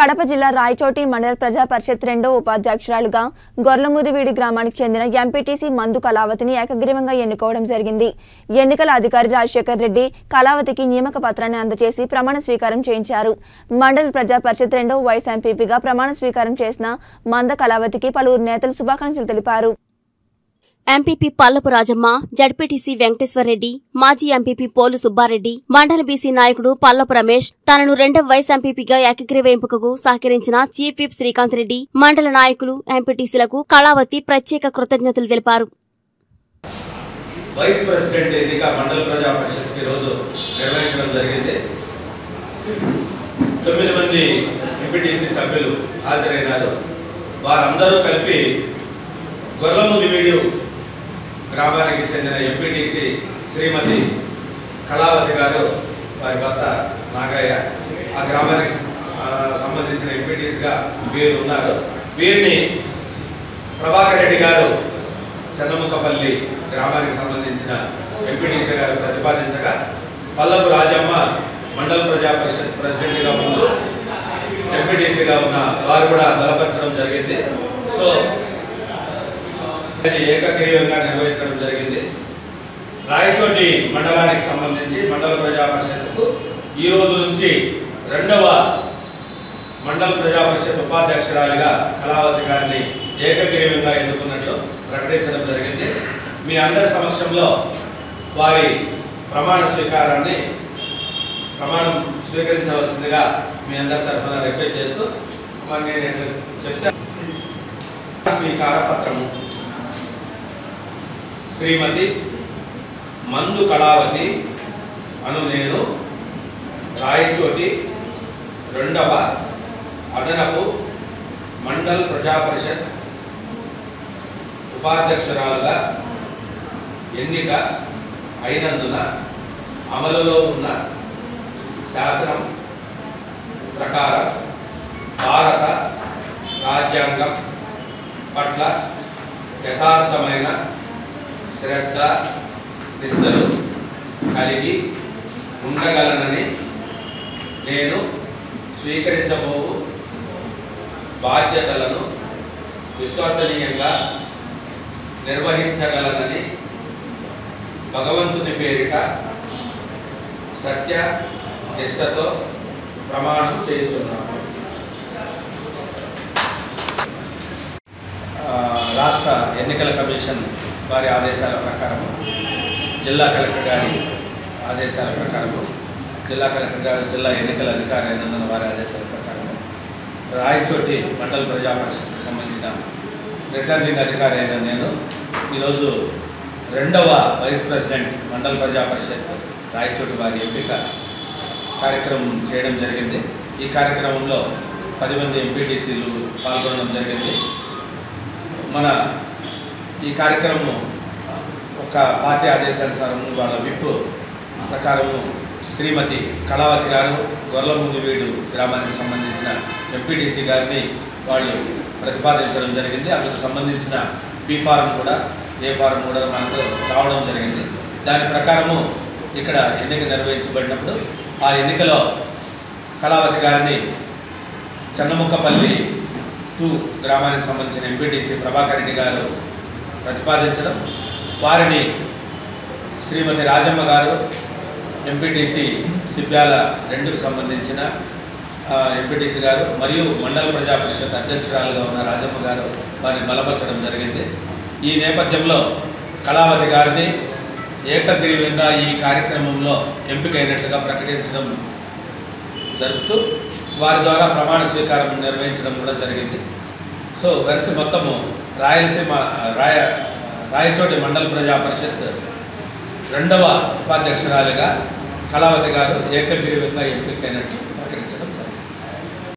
కడప జిల్లా రాయచోటి మండల ప్రజా పరిషత్ రెండో ఉపాధ్యక్షురాలుగా గొర్లముదివీడి గ్రామానికి చెందిన ఎంపీటీసీ మందు కళావతిని ఏకగ్రీవంగా ఎన్నుకోవడం జరిగింది ఎన్నికల అధికారి రాజశేఖర్ రెడ్డి కళావతికి నియామక పత్రాన్ని అందజేసి ప్రమాణ స్వీకారం చేయించారు మండల ప్రజా పరిషత్ రెండో వైస్ ఎంపీపీగా ప్రమాణ స్వీకారం చేసిన మంద కళావతికి పలువురు నేతలు శుభాకాంక్షలు తెలిపారు ఎంపీపీ పల్లపు రాజమ్మ జడ్పీటీసీ వెంకటేశ్వరరెడ్డి మాజీ ఎంపీపీ పోలు సుబ్బారెడ్డి మండల బీసీ నాయకుడు పల్లపు రమేష్ తనను రెండవ వైస్ ఎంపీపీగా ఏకగ్రీవ ఎంపికకు సహకరించిన చీఫ్ విప్ శ్రీకాంత్ రెడ్డి మండల నాయకులు ఎంపీటీసీలకు కళావతి ప్రత్యేక కృతజ్ఞతలు తెలిపారు వైస్ ప్రెసిడెంట్ ఎన్నిక మండల ప్రజా పరిషత్ ఈ రోజు నిర్వహించడం జరిగింది తొమ్మిది మంది ఎంపీటీసీ సభ్యులు హాజరైనారు వారందరూ కలిపి గొర్రముదివీడు గ్రామానికి చెందిన ఎంపీటీసీ శ్రీమతి కళావతి గారు వారి భర్త నాగయ్య ఆ గ్రామానికి ఆ, సంబంధించిన ఎంపీటీసీగా వీరు ఉన్నారు వీరిని ప్రభాకర్ రెడ్డి గారు చంద్రముఖపల్లి గ్రామానికి సంబంధించిన ఎంపీటీసీ గారు ప్రతిపాదించగా పల్లపు రాజమ్మ మండల ప్రజా పరిషత్ ప్రెసిడెంట్గా ముందు ఎంపీటీసీగా ఉన్న వారు కూడా బలపరచడం జరిగింది సో అది ఏకగ్రీవంగా నిర్వహించడం జరిగింది రాయచోటి మండలానికి సంబంధించి మండల ప్రజా పరిషత్కు ఈ రోజు నుంచి రెండవ మండల ప్రజా పరిషత్ ఉపాధ్యక్షురాలిగా కళావతి గారిని ఏకగ్రీవంగా ఎన్నుకున్నట్లు ప్రకటించడం జరిగింది మీ అందరి సమక్షంలో వారి ప్రమాణ స్వీకారాన్ని ప్రమాణం స్వీకరించవలసిందిగా మీ అందరి తరఫున రిక్వెస్ట్ చేస్తూ మరి నేను ఇట్లా చెప్తే స్వీకార పత్రము శ్రీమతి మందు కళావతి అను నేను రాయచోటి రెండవ అదనపు మండల్ ప్రజా పరిషత్ ఉపాధ్యక్షురాలుగా ఎన్నిక అయినందున అమలులో ఉన్న శాసనం ప్రకారం భారత రాజ్యాంగం పట్ల యథార్థమైన శ్రద్ధ నిష్టలు కలిగి ఉండగలనని నేను స్వీకరించబోవు బాధ్యతలను విశ్వసనీయంగా నిర్వహించగలనని భగవంతుని పేరిట సత్య నిష్టతో ప్రమాణం చేయుచున్నాను ఆ, రాష్ట్ర ఎన్నికల కమిషన్ వారి ఆదేశాల ప్రకారము జిల్లా కలెక్టర్ గారి ఆదేశాల ప్రకారము జిల్లా కలెక్టర్ గారు జిల్లా ఎన్నికల అధికారి అయినందున వారి ఆదేశాల ప్రకారము రాయచోటి మండల ప్రజా పరిషత్కి సంబంధించిన రిటర్నింగ్ అధికారి అయిన నేను ఈరోజు రెండవ వైస్ ప్రెసిడెంట్ మండల ప్రజా పరిషత్ రాయచోటి వారి ఎంపిక కార్యక్రమం చేయడం జరిగింది ఈ కార్యక్రమంలో పది మంది ఎంపీటీసీలు పాల్గొనడం జరిగింది మన ఈ కార్యక్రమం ఒక పార్టీ ఆదేశానుసారం వాళ్ళ విప్ ప్రకారము శ్రీమతి కళావతి గారు గొర్లముందివీడు గ్రామానికి సంబంధించిన ఎంపీటీసీ గారిని వాళ్ళు ప్రతిపాదించడం జరిగింది అందుకు సంబంధించిన బి ఫారం కూడా ఏ ఫారం కూడా మనకు రావడం జరిగింది దాని ప్రకారము ఇక్కడ ఎన్నిక నిర్వహించబడినప్పుడు ఆ ఎన్నికలో కళావతి గారిని చన్నముక్కపల్లి టూ గ్రామానికి సంబంధించిన ఎంపీటీసీ ప్రభాకర్ రెడ్డి గారు ప్రతిపాదించడం వారిని శ్రీమతి రాజమ్మ గారు ఎంపీటీసీ సిబ్యాల రెండుకు సంబంధించిన ఆ, ఎంపీటీసీ గారు మరియు మండల ప్రజా పరిషత్ అధ్యక్షురాలుగా ఉన్న రాజమ్మ గారు వారిని బలపరచడం జరిగింది ఈ నేపథ్యంలో కళావతి గారిని ఏకగ్రీవంగా ఈ కార్యక్రమంలో ఎంపికైనట్లుగా ప్రకటించడం జరుపుతూ వారి ద్వారా ప్రమాణ స్వీకారం నిర్వహించడం కూడా జరిగింది సో వెరసి మొత్తము రాయలసీమ రాయ రాయచోటి మండల ప్రజా పరిషత్ రెండవ ఉపాధ్యక్షురాలిగా కళావతి గారు ఏకగ్రీవంగా ఎంపికైనట్లు